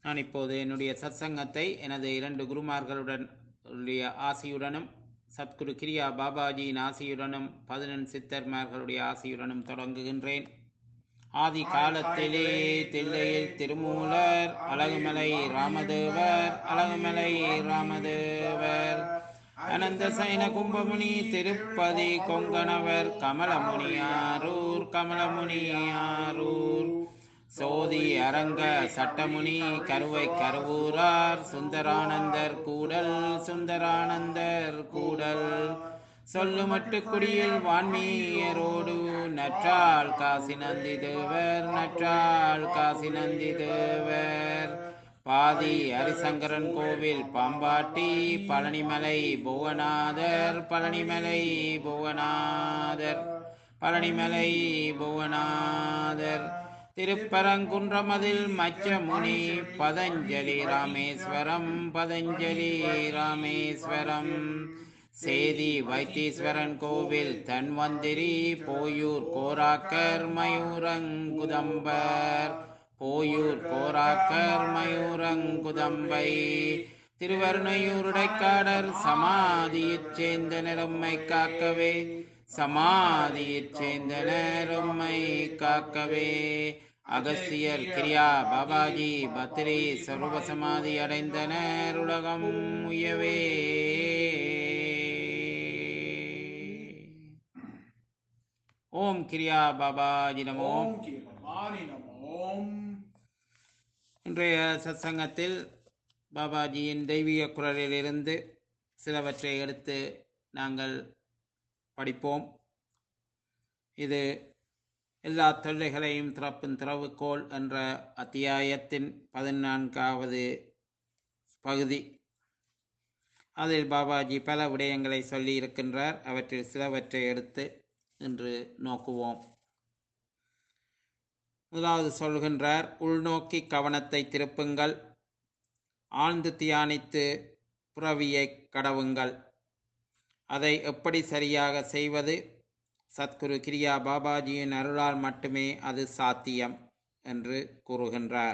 நான் இப்போது என்னுடைய சத்சங்கத்தை எனது இரண்டு குருமார்களுடன் உடைய ஆசியுடனும் சத்குரு கிரியா பாபாஜியின் ஆசியுடனும் பதினெண் சித்தர்மார்களுடைய ஆசியுடனும் தொடங்குகின்றேன் ஆதி காலத்திலே தில்லையில் திருமூலர் அழகுமலை ராமதேவர் அழகுமலை ராமதேவர் அனந்த சைன கும்பமுனி திருப்பதி கொங்கணவர் கமலமுனியாரூர் கமலமுனியாரூர் சோதி அரங்க சட்டமுனி கருவை கருவூரார் சுந்தரானந்தர் கூடல் சுந்தரானந்தர் கூடல் சொல்லுமட்டு குடியில் வான்மீயரோடு நற்றாள் காசி நந்தி தேவர் நற்றாள் காசி நந்தி தேவர் பாதி ஹரிசங்கரன் கோவில் பாம்பாட்டி பழனிமலை புவனாதர் பழனிமலை புவனாதர் பழனிமலை புவனாதர் திருப்பரங்குன்றமதில் மச்சமுனி பதஞ்சலி ராமேஸ்வரம் பதஞ்சலி ராமேஸ்வரம் சேதி வைத்தீஸ்வரன் கோவில் தன்வந்திரி போயூர் கோராக்கர் மயூரங்குதம்பர் போயூர் கோராக்கர் மயூரங்குதம்பை திருவருணையூருடைக்காடர் சமாதியைச் சேர்ந்த நிறம்மை காக்கவே சமாதியைச் சேர்ந்த நேரம்மை காக்கவே அகஸ்தியர் கிரியா பாபாஜி பத்ரி சர்வ சமாதி அடைந்தனர் உலகம் உயவே ஓம் கிரியா பாபாஜி நமோ ஓம் கீபவாணி நமோம் இன்றைய சத்சங்கத்தில் பாபாஜியின் தெய்வீக குரலிலிருந்து சிலவற்றை எடுத்து நாங்கள் படிப்போம் இது எல்லா தொல்லைகளையும் திறப்பும் திறவுகோல் என்ற அத்தியாயத்தின் பதினான்காவது பகுதி அதில் பாபாஜி பல விடயங்களை சொல்லி இருக்கின்றார் அவற்றில் சிலவற்றை எடுத்து இன்று நோக்குவோம் முதலாவது சொல்கின்றார் உள்நோக்கி கவனத்தை திருப்புங்கள் ஆழ்ந்து தியானித்து புறவியை கடவுங்கள் அதை எப்படி சரியாக செய்வது சத்குரு கிரியா பாபாஜியின் அருளால் மட்டுமே அது சாத்தியம் என்று கூறுகின்றார்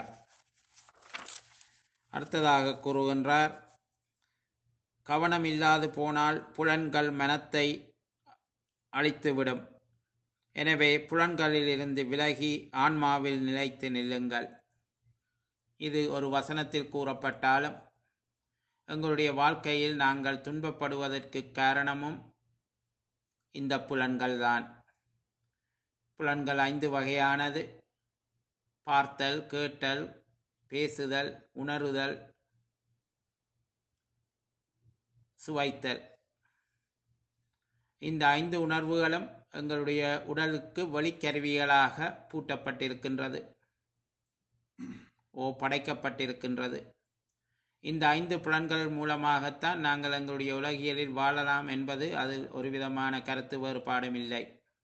அடுத்ததாக கூறுகின்றார் கவனம் இல்லாது போனால் புலன்கள் மனத்தை அழித்துவிடும் எனவே புலன்களிலிருந்து விலகி ஆன்மாவில் நிலைத்து நில்லுங்கள் இது ஒரு வசனத்தில் கூறப்பட்டாலும் எங்களுடைய வாழ்க்கையில் நாங்கள் துன்பப்படுவதற்கு காரணமும் இந்த புலன்கள்தான் புலன்கள் ஐந்து வகையானது பார்த்தல் கேட்டல் பேசுதல் உணருதல் சுவைத்தல் இந்த ஐந்து உணர்வுகளும் எங்களுடைய உடலுக்கு வழிக்கருவிகளாக பூட்டப்பட்டிருக்கின்றது ஓ படைக்கப்பட்டிருக்கின்றது இந்த ஐந்து புலன்கள் மூலமாகத்தான் நாங்கள் எங்களுடைய உலகியலில் வாழலாம் என்பது அதில் ஒரு விதமான கருத்து வேறுபாடும் இல்லை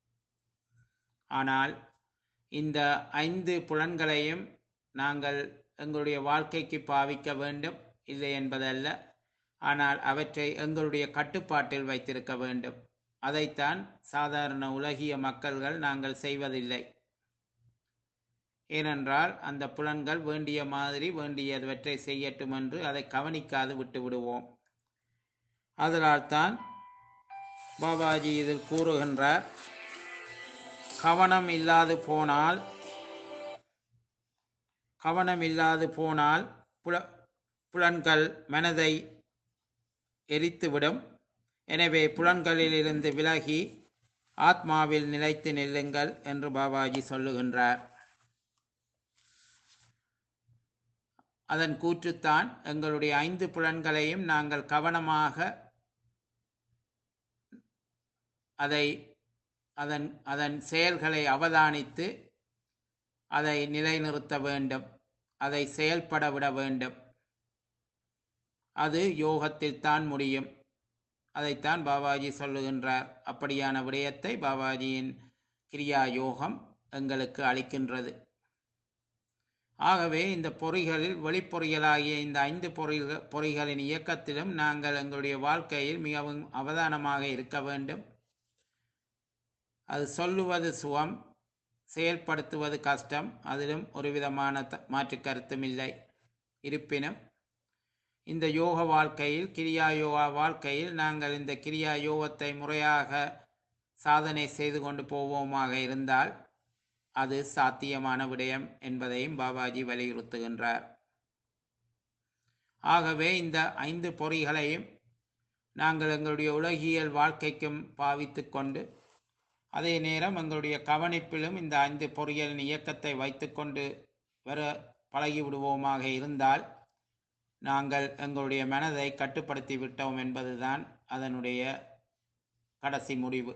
ஆனால் இந்த ஐந்து புலன்களையும் நாங்கள் எங்களுடைய வாழ்க்கைக்கு பாவிக்க வேண்டும் இல்லை என்பதல்ல ஆனால் அவற்றை எங்களுடைய கட்டுப்பாட்டில் வைத்திருக்க வேண்டும் அதைத்தான் சாதாரண உலகிய மக்கள்கள் நாங்கள் செய்வதில்லை ஏனென்றால் அந்த புலன்கள் வேண்டிய மாதிரி வேண்டியவற்றை செய்யட்டும் என்று அதை கவனிக்காது விட்டு விடுவோம் அதனால் தான் பாபாஜி இதில் கூறுகின்றார் கவனம் இல்லாது போனால் கவனம் இல்லாது போனால் புல புலன்கள் மனதை எரித்துவிடும் எனவே புலன்களிலிருந்து விலகி ஆத்மாவில் நிலைத்து நில்லுங்கள் என்று பாபாஜி சொல்லுகின்றார் அதன் கூற்றுத்தான் எங்களுடைய ஐந்து புலன்களையும் நாங்கள் கவனமாக அதை அதன் அதன் செயல்களை அவதானித்து அதை நிலைநிறுத்த வேண்டும் அதை செயல்பட விட வேண்டும் அது யோகத்தில் தான் முடியும் அதைத்தான் பாபாஜி சொல்லுகின்றார் அப்படியான விடயத்தை பாபாஜியின் கிரியா யோகம் எங்களுக்கு அளிக்கின்றது ஆகவே இந்த பொறிகளில் வெளிப்பொறிகளாகிய இந்த ஐந்து பொறிகள் பொறிகளின் இயக்கத்திலும் நாங்கள் எங்களுடைய வாழ்க்கையில் மிகவும் அவதானமாக இருக்க வேண்டும் அது சொல்லுவது சுகம் செயல்படுத்துவது கஷ்டம் அதிலும் ஒரு விதமான த- மாற்று கருத்தும் இல்லை இருப்பினும் இந்த யோக வாழ்க்கையில் கிரியா யோகா வாழ்க்கையில் நாங்கள் இந்த கிரியா யோகத்தை முறையாக சாதனை செய்து கொண்டு போவோமாக இருந்தால் அது சாத்தியமான விடயம் என்பதையும் பாபாஜி வலியுறுத்துகின்றார் ஆகவே இந்த ஐந்து பொறிகளையும் நாங்கள் எங்களுடைய உலகியல் வாழ்க்கைக்கும் பாவித்து கொண்டு அதே நேரம் எங்களுடைய கவனிப்பிலும் இந்த ஐந்து பொறியியலின் இயக்கத்தை வைத்துக்கொண்டு வர பழகி விடுவோமாக இருந்தால் நாங்கள் எங்களுடைய மனதை கட்டுப்படுத்தி விட்டோம் என்பதுதான் அதனுடைய கடைசி முடிவு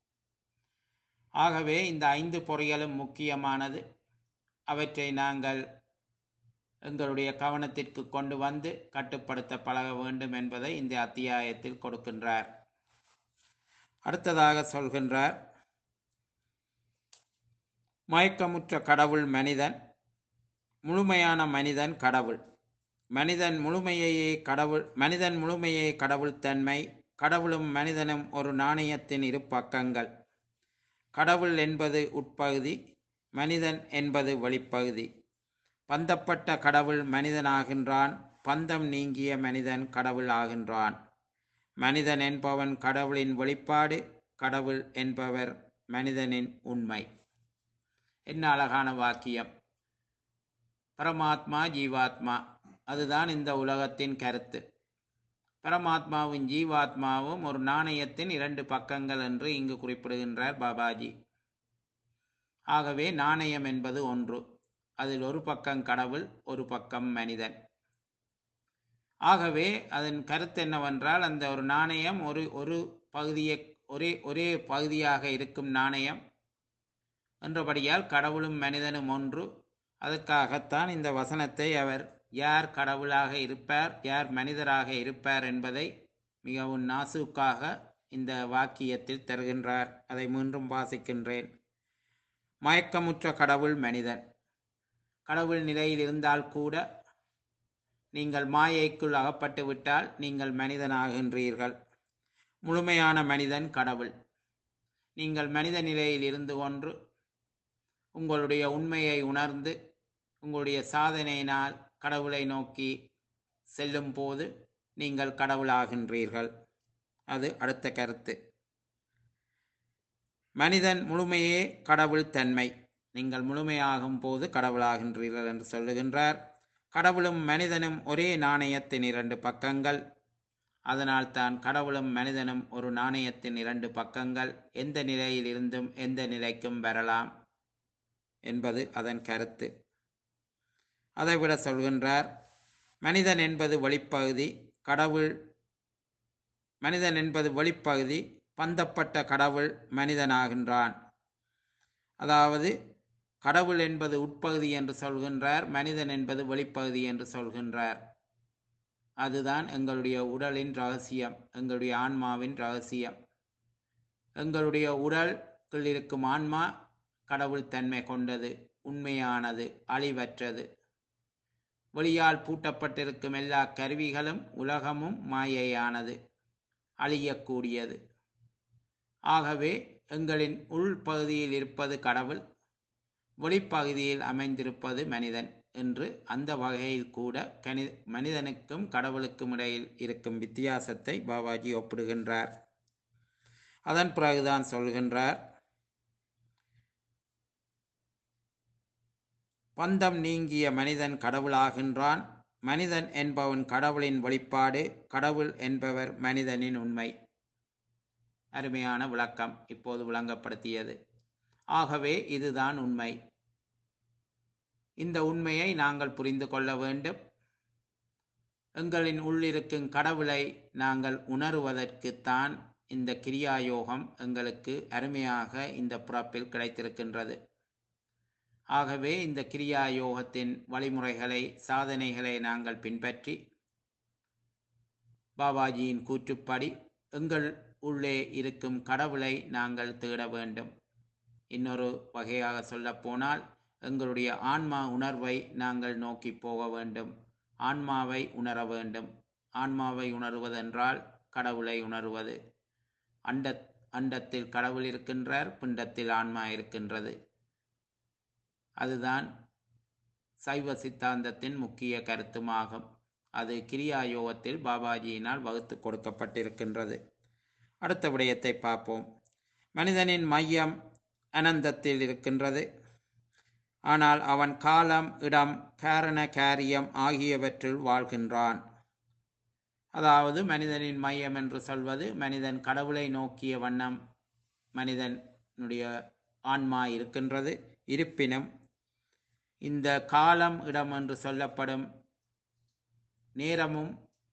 ஆகவே இந்த ஐந்து பொறிகளும் முக்கியமானது அவற்றை நாங்கள் எங்களுடைய கவனத்திற்கு கொண்டு வந்து கட்டுப்படுத்த பழக வேண்டும் என்பதை இந்த அத்தியாயத்தில் கொடுக்கின்றார் அடுத்ததாக சொல்கின்றார் மயக்கமுற்ற கடவுள் மனிதன் முழுமையான மனிதன் கடவுள் மனிதன் முழுமையையே கடவுள் மனிதன் முழுமையே கடவுள் தன்மை கடவுளும் மனிதனும் ஒரு நாணயத்தின் இரு பக்கங்கள் கடவுள் என்பது உட்பகுதி மனிதன் என்பது வெளிப்பகுதி பந்தப்பட்ட கடவுள் மனிதனாகின்றான் பந்தம் நீங்கிய மனிதன் கடவுள் ஆகின்றான் மனிதன் என்பவன் கடவுளின் வெளிப்பாடு கடவுள் என்பவர் மனிதனின் உண்மை என்ன அழகான வாக்கியம் பரமாத்மா ஜீவாத்மா அதுதான் இந்த உலகத்தின் கருத்து பரமாத்மாவும் ஜீவாத்மாவும் ஒரு நாணயத்தின் இரண்டு பக்கங்கள் என்று இங்கு குறிப்பிடுகின்றார் பாபாஜி ஆகவே நாணயம் என்பது ஒன்று அதில் ஒரு பக்கம் கடவுள் ஒரு பக்கம் மனிதன் ஆகவே அதன் கருத்து என்னவென்றால் அந்த ஒரு நாணயம் ஒரு ஒரு பகுதியை ஒரே ஒரே பகுதியாக இருக்கும் நாணயம் என்றபடியால் கடவுளும் மனிதனும் ஒன்று அதற்காகத்தான் இந்த வசனத்தை அவர் யார் கடவுளாக இருப்பார் யார் மனிதராக இருப்பார் என்பதை மிகவும் நாசூக்காக இந்த வாக்கியத்தில் தருகின்றார் அதை மீண்டும் வாசிக்கின்றேன் மயக்கமுற்ற கடவுள் மனிதன் கடவுள் நிலையில் இருந்தால் கூட நீங்கள் மாயைக்குள் அகப்பட்டு விட்டால் நீங்கள் மனிதனாகின்றீர்கள் முழுமையான மனிதன் கடவுள் நீங்கள் மனித நிலையில் இருந்து கொண்டு உங்களுடைய உண்மையை உணர்ந்து உங்களுடைய சாதனையினால் கடவுளை நோக்கி செல்லும் போது நீங்கள் கடவுளாகின்றீர்கள் அது அடுத்த கருத்து மனிதன் முழுமையே கடவுள் தன்மை நீங்கள் முழுமையாகும் போது கடவுளாகின்றீர்கள் என்று சொல்லுகின்றார் கடவுளும் மனிதனும் ஒரே நாணயத்தின் இரண்டு பக்கங்கள் அதனால் தான் கடவுளும் மனிதனும் ஒரு நாணயத்தின் இரண்டு பக்கங்கள் எந்த நிலையில் இருந்தும் எந்த நிலைக்கும் வரலாம் என்பது அதன் கருத்து அதைவிட சொல்கின்றார் மனிதன் என்பது வெளிப்பகுதி கடவுள் மனிதன் என்பது வெளிப்பகுதி பந்தப்பட்ட கடவுள் மனிதனாகின்றான் அதாவது கடவுள் என்பது உட்பகுதி என்று சொல்கின்றார் மனிதன் என்பது வெளிப்பகுதி என்று சொல்கின்றார் அதுதான் எங்களுடைய உடலின் ரகசியம் எங்களுடைய ஆன்மாவின் ரகசியம் எங்களுடைய உடலுக்குள் இருக்கும் ஆன்மா கடவுள் தன்மை கொண்டது உண்மையானது அழிவற்றது வெளியால் பூட்டப்பட்டிருக்கும் எல்லா கருவிகளும் உலகமும் மாயையானது அழியக்கூடியது ஆகவே எங்களின் உள் பகுதியில் இருப்பது கடவுள் வெளிப்பகுதியில் அமைந்திருப்பது மனிதன் என்று அந்த வகையில் கூட கனி மனிதனுக்கும் கடவுளுக்கும் இடையில் இருக்கும் வித்தியாசத்தை பாபாஜி ஒப்பிடுகின்றார் அதன் பிறகுதான் சொல்கின்றார் பந்தம் நீங்கிய மனிதன் கடவுளாகின்றான் மனிதன் என்பவன் கடவுளின் வெளிப்பாடு கடவுள் என்பவர் மனிதனின் உண்மை அருமையான விளக்கம் இப்போது விளங்கப்படுத்தியது ஆகவே இதுதான் உண்மை இந்த உண்மையை நாங்கள் புரிந்து கொள்ள வேண்டும் எங்களின் உள்ளிருக்கும் கடவுளை நாங்கள் உணருவதற்குத்தான் இந்த கிரியாயோகம் எங்களுக்கு அருமையாக இந்த பிறப்பில் கிடைத்திருக்கின்றது ஆகவே இந்த கிரியா யோகத்தின் வழிமுறைகளை சாதனைகளை நாங்கள் பின்பற்றி பாபாஜியின் கூற்றுப்படி எங்கள் உள்ளே இருக்கும் கடவுளை நாங்கள் தேட வேண்டும் இன்னொரு வகையாக சொல்லப்போனால் எங்களுடைய ஆன்மா உணர்வை நாங்கள் நோக்கி போக வேண்டும் ஆன்மாவை உணர வேண்டும் ஆன்மாவை உணர்வதென்றால் கடவுளை உணர்வது அண்ட அண்டத்தில் கடவுள் இருக்கின்றார் பிண்டத்தில் ஆன்மா இருக்கின்றது அதுதான் சைவ சித்தாந்தத்தின் முக்கிய கருத்துமாகும் அது கிரியா யோகத்தில் பாபாஜியினால் வகுத்து கொடுக்கப்பட்டிருக்கின்றது அடுத்த விடயத்தை பார்ப்போம் மனிதனின் மையம் அனந்தத்தில் இருக்கின்றது ஆனால் அவன் காலம் இடம் காரண காரியம் ஆகியவற்றில் வாழ்கின்றான் அதாவது மனிதனின் மையம் என்று சொல்வது மனிதன் கடவுளை நோக்கிய வண்ணம் மனிதனுடைய ஆன்மா இருக்கின்றது இருப்பினும் இந்த காலம் இடம் என்று சொல்லப்படும் நேரமும்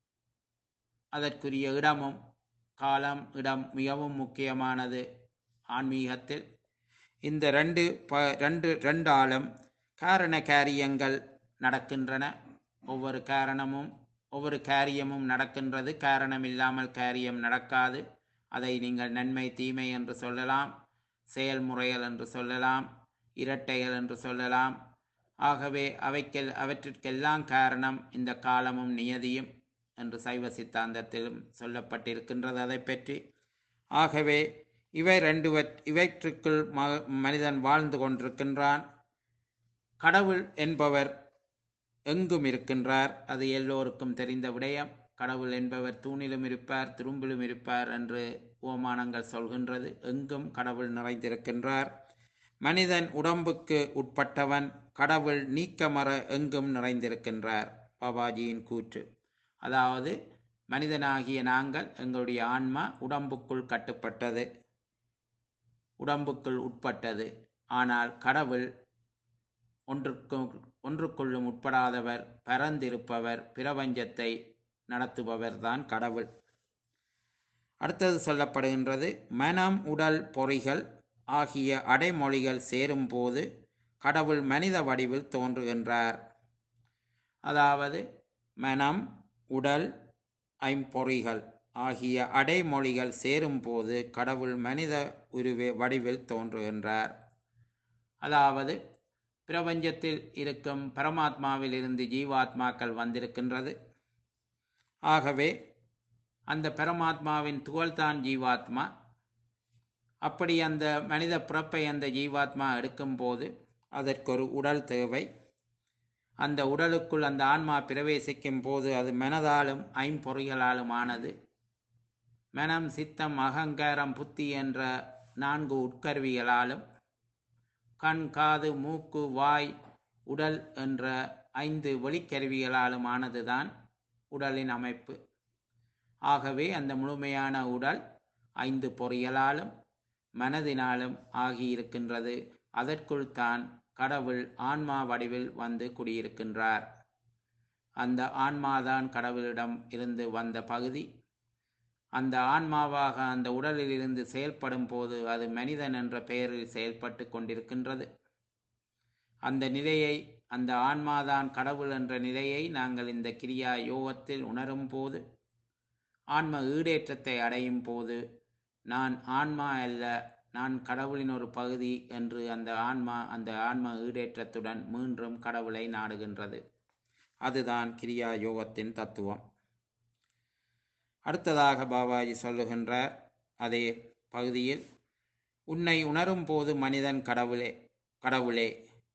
அதற்குரிய இடமும் காலம் இடம் மிகவும் முக்கியமானது ஆன்மீகத்தில் இந்த ரெண்டு ப ரெண்டு ரெண்டாலும் காரண காரியங்கள் நடக்கின்றன ஒவ்வொரு காரணமும் ஒவ்வொரு காரியமும் நடக்கின்றது காரணம் இல்லாமல் காரியம் நடக்காது அதை நீங்கள் நன்மை தீமை என்று சொல்லலாம் செயல்முறைகள் என்று சொல்லலாம் இரட்டைகள் என்று சொல்லலாம் ஆகவே அவைக்கெல் அவற்றிற்கெல்லாம் காரணம் இந்த காலமும் நியதியும் என்று சைவ சித்தாந்தத்திலும் சொல்லப்பட்டிருக்கின்றது அதை பற்றி ஆகவே இவை ரெண்டு இவற்றுக்குள் ம மனிதன் வாழ்ந்து கொண்டிருக்கின்றான் கடவுள் என்பவர் எங்கும் இருக்கின்றார் அது எல்லோருக்கும் தெரிந்த விடயம் கடவுள் என்பவர் தூணிலும் இருப்பார் துரும்பிலும் இருப்பார் என்று ஓமானங்கள் சொல்கின்றது எங்கும் கடவுள் நிறைந்திருக்கின்றார் மனிதன் உடம்புக்கு உட்பட்டவன் கடவுள் நீக்கமற எங்கும் நிறைந்திருக்கின்றார் பாபாஜியின் கூற்று அதாவது மனிதனாகிய நாங்கள் எங்களுடைய ஆன்மா உடம்புக்குள் கட்டுப்பட்டது உடம்புக்குள் உட்பட்டது ஆனால் கடவுள் ஒன்றுக்கும் ஒன்றுக்குள்ளும் உட்படாதவர் பரந்திருப்பவர் பிரபஞ்சத்தை நடத்துபவர் தான் கடவுள் அடுத்தது சொல்லப்படுகின்றது மனம் உடல் பொறிகள் ஆகிய அடைமொழிகள் சேரும்போது கடவுள் மனித வடிவில் தோன்றுகின்றார் அதாவது மனம் உடல் ஐம்பொறிகள் ஆகிய அடைமொழிகள் சேரும்போது கடவுள் மனித உருவே வடிவில் தோன்றுகின்றார் அதாவது பிரபஞ்சத்தில் இருக்கும் பரமாத்மாவில் இருந்து ஜீவாத்மாக்கள் வந்திருக்கின்றது ஆகவே அந்த பரமாத்மாவின் துகள்தான் ஜீவாத்மா அப்படி அந்த மனித பிறப்பை அந்த ஜீவாத்மா எடுக்கும்போது அதற்கொரு உடல் தேவை அந்த உடலுக்குள் அந்த ஆன்மா பிரவேசிக்கும் போது அது மனதாலும் ஐம்பொறிகளாலும் ஆனது மனம் சித்தம் அகங்காரம் புத்தி என்ற நான்கு உட்கருவிகளாலும் கண் காது மூக்கு வாய் உடல் என்ற ஐந்து வெளிக்கருவிகளாலும் ஆனதுதான் உடலின் அமைப்பு ஆகவே அந்த முழுமையான உடல் ஐந்து பொறிகளாலும் மனதினாலும் ஆகியிருக்கின்றது அதற்குள் தான் கடவுள் ஆன்மா வடிவில் வந்து குடியிருக்கின்றார் அந்த ஆன்மாதான் கடவுளிடம் இருந்து வந்த பகுதி அந்த ஆன்மாவாக அந்த உடலில் இருந்து செயல்படும் போது அது மனிதன் என்ற பெயரில் செயல்பட்டு கொண்டிருக்கின்றது அந்த நிலையை அந்த ஆன்மாதான் கடவுள் என்ற நிலையை நாங்கள் இந்த கிரியா யோகத்தில் உணரும் போது ஆன்ம ஈடேற்றத்தை அடையும் போது நான் ஆன்மா அல்ல நான் கடவுளின் ஒரு பகுதி என்று அந்த ஆன்மா அந்த ஆன்ம ஈடேற்றத்துடன் மீண்டும் கடவுளை நாடுகின்றது அதுதான் கிரியா யோகத்தின் தத்துவம் அடுத்ததாக பாபாஜி சொல்லுகின்றார் அதே பகுதியில் உன்னை உணரும் போது மனிதன் கடவுளே கடவுளே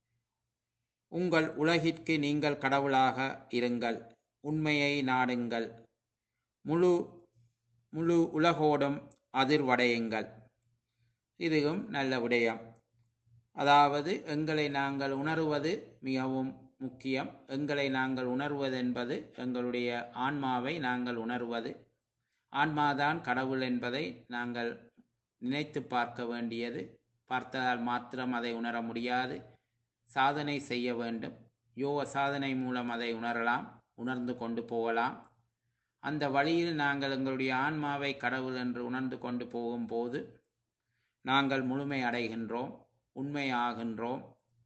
உங்கள் உலகிற்கு நீங்கள் கடவுளாக இருங்கள் உண்மையை நாடுங்கள் முழு முழு உலகோடும் அதிர்வடையுங்கள் இதுவும் நல்ல விடயம் அதாவது எங்களை நாங்கள் உணருவது மிகவும் முக்கியம் எங்களை நாங்கள் உணர்வது என்பது எங்களுடைய ஆன்மாவை நாங்கள் உணர்வது ஆன்மாதான் கடவுள் என்பதை நாங்கள் நினைத்து பார்க்க வேண்டியது பார்த்ததால் மாத்திரம் அதை உணர முடியாது சாதனை செய்ய வேண்டும் யோக சாதனை மூலம் அதை உணரலாம் உணர்ந்து கொண்டு போகலாம் அந்த வழியில் நாங்கள் எங்களுடைய ஆன்மாவை கடவுள் என்று உணர்ந்து கொண்டு போகும்போது நாங்கள் முழுமை அடைகின்றோம் உண்மை ஆகின்றோம்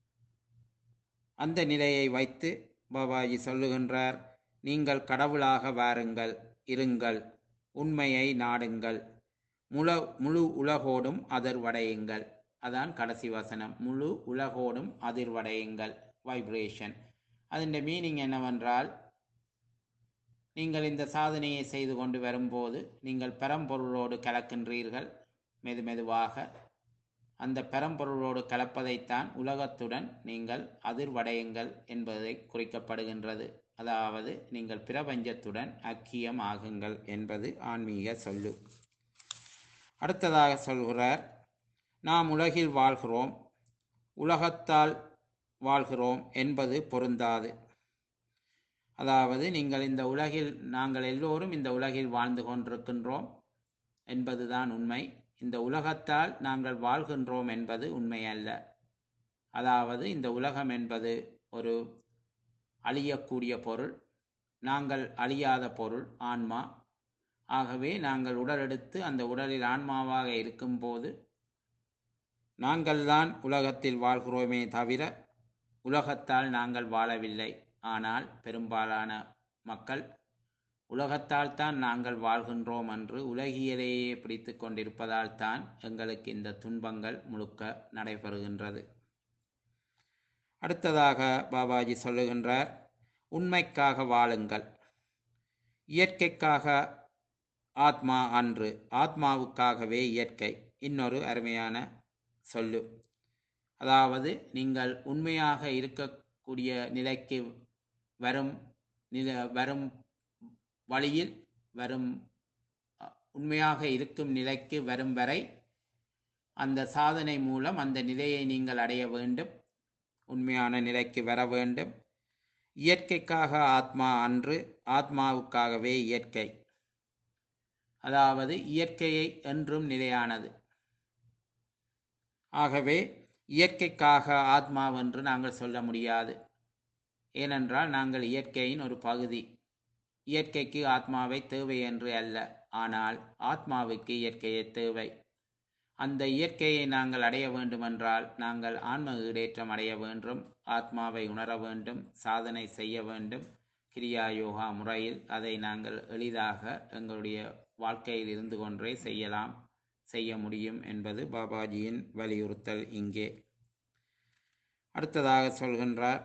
அந்த நிலையை வைத்து பாபாஜி சொல்லுகின்றார் நீங்கள் கடவுளாக வாருங்கள் இருங்கள் உண்மையை நாடுங்கள் முழு முழு உலகோடும் அதிர்வடையுங்கள் அதான் கடைசி வசனம் முழு உலகோடும் அதிர்வடையுங்கள் வைப்ரேஷன் அதன் மீனிங் என்னவென்றால் நீங்கள் இந்த சாதனையை செய்து கொண்டு வரும்போது நீங்கள் பரம்பொருளோடு கலக்கின்றீர்கள் மெது மெதுவாக அந்த பரம்பொருளோடு கலப்பதைத்தான் உலகத்துடன் நீங்கள் அதிர்வடையுங்கள் என்பதை குறிக்கப்படுகின்றது அதாவது நீங்கள் பிரபஞ்சத்துடன் ஐக்கியம் ஆகுங்கள் என்பது ஆன்மீக சொல்லு அடுத்ததாக சொல்கிறார் நாம் உலகில் வாழ்கிறோம் உலகத்தால் வாழ்கிறோம் என்பது பொருந்தாது அதாவது நீங்கள் இந்த உலகில் நாங்கள் எல்லோரும் இந்த உலகில் வாழ்ந்து கொண்டிருக்கின்றோம் என்பதுதான் உண்மை இந்த உலகத்தால் நாங்கள் வாழ்கின்றோம் என்பது உண்மை அல்ல அதாவது இந்த உலகம் என்பது ஒரு அழியக்கூடிய பொருள் நாங்கள் அழியாத பொருள் ஆன்மா ஆகவே நாங்கள் உடல் எடுத்து அந்த உடலில் ஆன்மாவாக இருக்கும்போது நாங்கள்தான் உலகத்தில் வாழ்கிறோமே தவிர உலகத்தால் நாங்கள் வாழவில்லை ஆனால் பெரும்பாலான மக்கள் உலகத்தால் தான் நாங்கள் வாழ்கின்றோம் என்று உலகியலேயே பிடித்து கொண்டிருப்பதால் தான் எங்களுக்கு இந்த துன்பங்கள் முழுக்க நடைபெறுகின்றது அடுத்ததாக பாபாஜி சொல்லுகின்றார் உண்மைக்காக வாழுங்கள் இயற்கைக்காக ஆத்மா அன்று ஆத்மாவுக்காகவே இயற்கை இன்னொரு அருமையான சொல்லு அதாவது நீங்கள் உண்மையாக இருக்கக்கூடிய நிலைக்கு வரும் நில வரும் வழியில் வரும் அ, உண்மையாக இருக்கும் நிலைக்கு வரும் வரை அந்த சாதனை மூலம் அந்த நிலையை நீங்கள் அடைய வேண்டும் உண்மையான நிலைக்கு வர வேண்டும் இயற்கைக்காக ஆத்மா அன்று ஆத்மாவுக்காகவே இயற்கை அதாவது இயற்கையை என்றும் நிலையானது ஆகவே இயற்கைக்காக ஆத்மாவென்று நாங்கள் சொல்ல முடியாது ஏனென்றால் நாங்கள் இயற்கையின் ஒரு பகுதி இயற்கைக்கு ஆத்மாவை தேவை என்று அல்ல ஆனால் ஆத்மாவுக்கு இயற்கையை தேவை அந்த இயற்கையை நாங்கள் அடைய வேண்டுமென்றால் நாங்கள் ஆன்ம ஈடேற்றம் அடைய வேண்டும் ஆத்மாவை உணர வேண்டும் சாதனை செய்ய வேண்டும் கிரியா யோகா முறையில் அதை நாங்கள் எளிதாக எங்களுடைய வாழ்க்கையில் இருந்து கொண்டே செய்யலாம் செய்ய முடியும் என்பது பாபாஜியின் வலியுறுத்தல் இங்கே அடுத்ததாக சொல்கின்றார்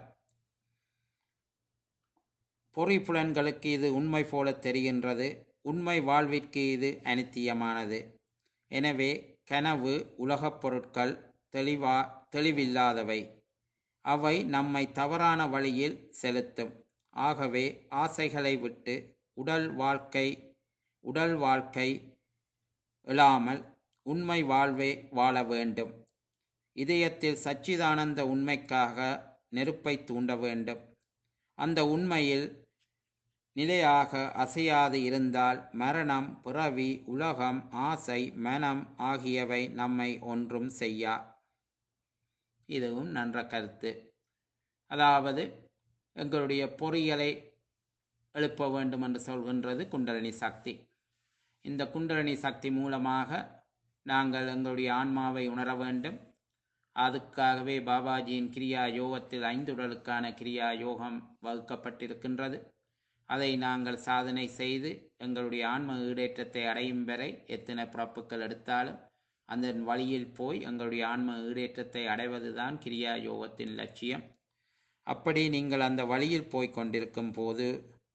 பொறிப்புலன்களுக்கு இது உண்மை போல தெரிகின்றது உண்மை வாழ்விற்கு இது அனித்தியமானது எனவே கனவு உலகப் பொருட்கள் தெளிவா தெளிவில்லாதவை அவை நம்மை தவறான வழியில் செலுத்தும் ஆகவே ஆசைகளை விட்டு உடல் வாழ்க்கை உடல் வாழ்க்கை எழாமல் உண்மை வாழ்வே வாழ வேண்டும் இதயத்தில் சச்சிதானந்த உண்மைக்காக நெருப்பை தூண்ட வேண்டும் அந்த உண்மையில் நிலையாக அசையாது இருந்தால் மரணம் பிறவி உலகம் ஆசை மனம் ஆகியவை நம்மை ஒன்றும் செய்யா இதுவும் நன்ற கருத்து அதாவது எங்களுடைய பொறியலை எழுப்ப வேண்டும் என்று சொல்கின்றது குண்டலினி சக்தி இந்த குண்டலினி சக்தி மூலமாக நாங்கள் எங்களுடைய ஆன்மாவை உணர வேண்டும் அதுக்காகவே பாபாஜியின் கிரியா யோகத்தில் ஐந்துடலுக்கான கிரியா யோகம் வகுக்கப்பட்டிருக்கின்றது அதை நாங்கள் சாதனை செய்து எங்களுடைய ஆன்ம ஈடேற்றத்தை அடையும் வரை எத்தனை பிறப்புகள் எடுத்தாலும் அந்த வழியில் போய் எங்களுடைய ஆன்ம ஈடேற்றத்தை அடைவதுதான் கிரியா யோகத்தின் லட்சியம் அப்படி நீங்கள் அந்த வழியில் போய் கொண்டிருக்கும் போது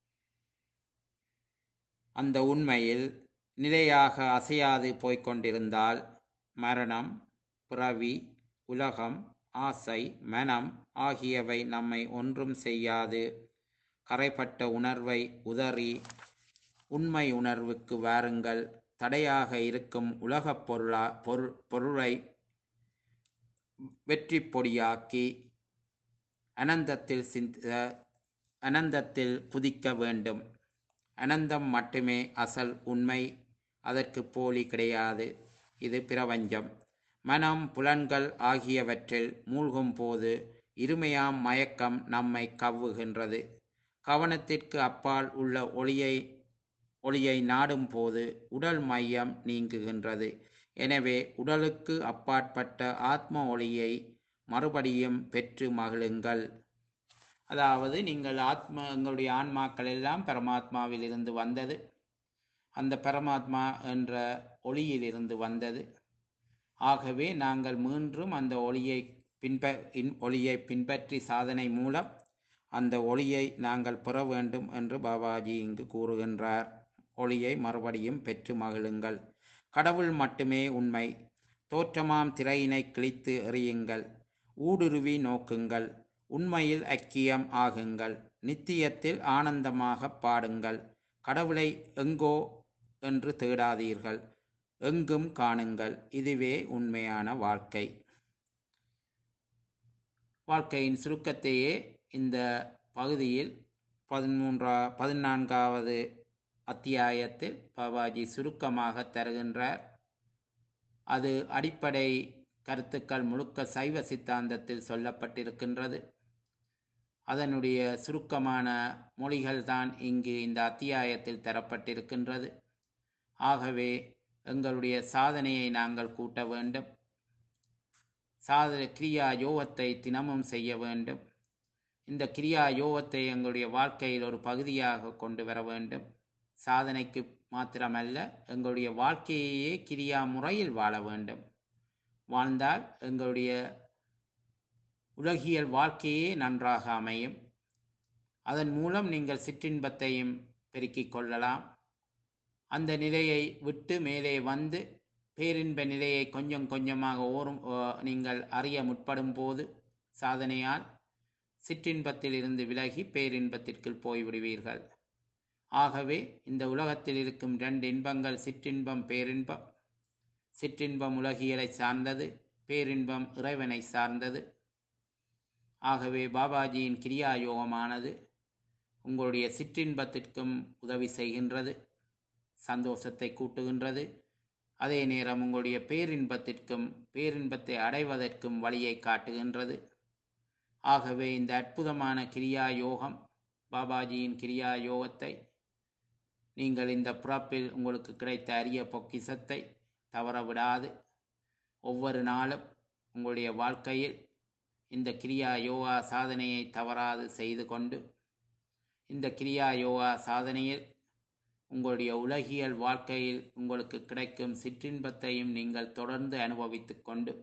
அந்த உண்மையில் நிலையாக அசையாது போய்க் கொண்டிருந்தால் மரணம் பிறவி உலகம் ஆசை மனம் ஆகியவை நம்மை ஒன்றும் செய்யாது கரைப்பட்ட உணர்வை உதறி உண்மை உணர்வுக்கு வாருங்கள் தடையாக இருக்கும் உலகப் பொருளா பொரு பொருளை வெற்றி பொடியாக்கி அனந்தத்தில் சிந்த அனந்தத்தில் குதிக்க வேண்டும் அனந்தம் மட்டுமே அசல் உண்மை அதற்கு போலி கிடையாது இது பிரபஞ்சம் மனம் புலன்கள் ஆகியவற்றில் மூழ்கும் போது இருமையாம் மயக்கம் நம்மை கவ்வுகின்றது கவனத்திற்கு அப்பால் உள்ள ஒளியை ஒளியை நாடும் போது உடல் மையம் நீங்குகின்றது எனவே உடலுக்கு அப்பாற்பட்ட ஆத்ம ஒளியை மறுபடியும் பெற்று மகிழுங்கள் அதாவது நீங்கள் ஆத்மா எங்களுடைய ஆன்மாக்கள் எல்லாம் பரமாத்மாவில் இருந்து வந்தது அந்த பரமாத்மா என்ற ஒளியிலிருந்து வந்தது ஆகவே நாங்கள் மீண்டும் அந்த ஒளியை பின்ப இன்- ஒளியை பின்பற்றி சாதனை மூலம் அந்த ஒளியை நாங்கள் பெற வேண்டும் என்று பாபாஜி இங்கு கூறுகின்றார் ஒளியை மறுபடியும் பெற்று மகிழுங்கள் கடவுள் மட்டுமே உண்மை தோற்றமாம் திரையினை கிழித்து எறியுங்கள் ஊடுருவி நோக்குங்கள் உண்மையில் ஐக்கியம் ஆகுங்கள் நித்தியத்தில் ஆனந்தமாக பாடுங்கள் கடவுளை எங்கோ என்று தேடாதீர்கள் எங்கும் காணுங்கள் இதுவே உண்மையான வாழ்க்கை வாழ்க்கையின் சுருக்கத்தையே இந்த பகுதியில் பதிமூன்றா பதினான்காவது அத்தியாயத்தில் பாபாஜி சுருக்கமாக தருகின்றார் அது அடிப்படை கருத்துக்கள் முழுக்க சைவ சித்தாந்தத்தில் சொல்லப்பட்டிருக்கின்றது அதனுடைய சுருக்கமான மொழிகள் தான் இங்கு இந்த அத்தியாயத்தில் தரப்பட்டிருக்கின்றது ஆகவே எங்களுடைய சாதனையை நாங்கள் கூட்ட வேண்டும் சாத கிரியா யோகத்தை தினமும் செய்ய வேண்டும் இந்த கிரியா யோகத்தை எங்களுடைய வாழ்க்கையில் ஒரு பகுதியாக கொண்டு வர வேண்டும் சாதனைக்கு மாத்திரமல்ல எங்களுடைய வாழ்க்கையையே கிரியா முறையில் வாழ வேண்டும் வாழ்ந்தால் எங்களுடைய உலகியல் வாழ்க்கையே நன்றாக அமையும் அதன் மூலம் நீங்கள் சிற்றின்பத்தையும் பெருக்கிக் கொள்ளலாம் அந்த நிலையை விட்டு மேலே வந்து பேரின்ப நிலையை கொஞ்சம் கொஞ்சமாக ஓரும் ஓ- நீங்கள் அறிய முற்படும் போது சாதனையால் சிற்றின்பத்தில் இருந்து விலகி பேரின்பத்திற்குள் போய்விடுவீர்கள் ஆகவே இந்த உலகத்தில் இருக்கும் ரெண்டு இன்பங்கள் சிற்றின்பம் பேரின்பம் சிற்றின்பம் உலகியலை சார்ந்தது பேரின்பம் இறைவனை சார்ந்தது ஆகவே பாபாஜியின் கிரியா யோகமானது உங்களுடைய சிற்றின்பத்திற்கும் உதவி செய்கின்றது சந்தோஷத்தை கூட்டுகின்றது அதே நேரம் உங்களுடைய பேரின்பத்திற்கும் பேரின்பத்தை அடைவதற்கும் வழியை காட்டுகின்றது ஆகவே இந்த அற்புதமான கிரியா யோகம் பாபாஜியின் கிரியா யோகத்தை நீங்கள் இந்த பிறப்பில் உங்களுக்கு கிடைத்த அரிய பொக்கிசத்தை தவற விடாது ஒவ்வொரு நாளும் உங்களுடைய வாழ்க்கையில் இந்த கிரியா யோகா சாதனையை தவறாது செய்து கொண்டு இந்த கிரியா யோகா சாதனையில் உங்களுடைய உலகியல் வாழ்க்கையில் உங்களுக்கு கிடைக்கும் சிற்றின்பத்தையும் நீங்கள் தொடர்ந்து அனுபவித்துக் கொண்டு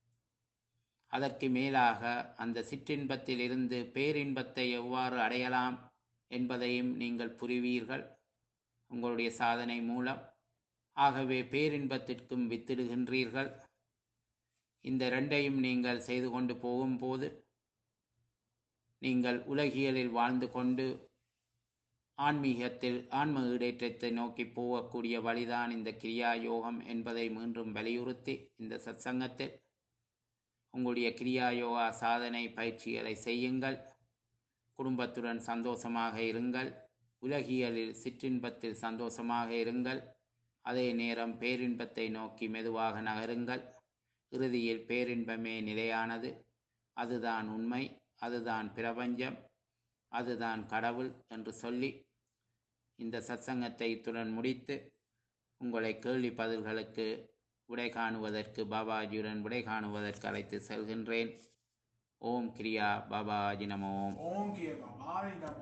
அதற்கு மேலாக அந்த சிற்றின்பத்தில் இருந்து பேரின்பத்தை எவ்வாறு அடையலாம் என்பதையும் நீங்கள் புரிவீர்கள் உங்களுடைய சாதனை மூலம் ஆகவே பேரின்பத்திற்கும் வித்திடுகின்றீர்கள் இந்த ரெண்டையும் நீங்கள் செய்து கொண்டு போகும்போது நீங்கள் உலகியலில் வாழ்ந்து கொண்டு ஆன்மீகத்தில் ஆன்ம ஈடேற்றத்தை நோக்கி போகக்கூடிய வழிதான் இந்த கிரியா யோகம் என்பதை மீண்டும் வலியுறுத்தி இந்த சத்சங்கத்தில் உங்களுடைய கிரியா யோகா சாதனை பயிற்சிகளை செய்யுங்கள் குடும்பத்துடன் சந்தோஷமாக இருங்கள் உலகியலில் சிற்றின்பத்தில் சந்தோஷமாக இருங்கள் அதே நேரம் பேரின்பத்தை நோக்கி மெதுவாக நகருங்கள் இறுதியில் பேரின்பமே நிலையானது அதுதான் உண்மை அதுதான் பிரபஞ்சம் அதுதான் கடவுள் என்று சொல்லி இந்த சத்சங்கத்தை இத்துடன் முடித்து உங்களை கேள்வி பதில்களுக்கு விடை காணுவதற்கு பாபாஜியுடன் விடை காணுவதற்கு அழைத்து செல்கின்றேன் ஓம் கிரியா பாபாஜி நம ஓம் ஓம் கிய பவானி நமோ